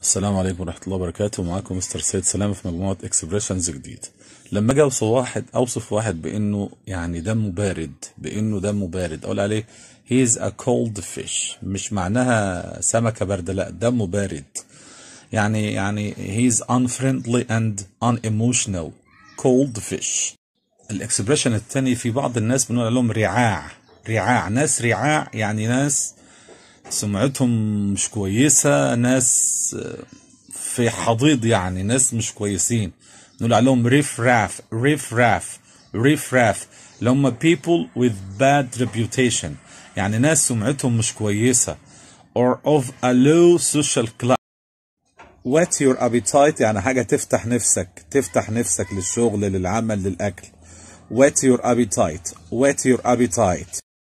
السلام عليكم ورحمة الله وبركاته معاكم مستر سيد سلامة في مجموعة اكسبريشنز جديد لما اجي اوصف واحد اوصف واحد بانه يعني دمه بارد بانه دمه بارد اقول عليه he is a cold fish مش معناها سمكة باردة لا دمه بارد يعني يعني he is unfriendly and unemotional cold fish الاكسبريشن التاني في بعض الناس بنقول عليهم رعاع رعاع ناس رعاع يعني ناس سمعتهم مش كويسة ناس في حضيض يعني ناس مش كويسين نقول عليهم ريف راف ريف راف ريف راف اللي هم people with bad reputation يعني ناس سمعتهم مش كويسة or of a low social class whet your appetite يعني حاجة تفتح نفسك تفتح نفسك للشغل للعمل للأكل whet your appetite whet your appetite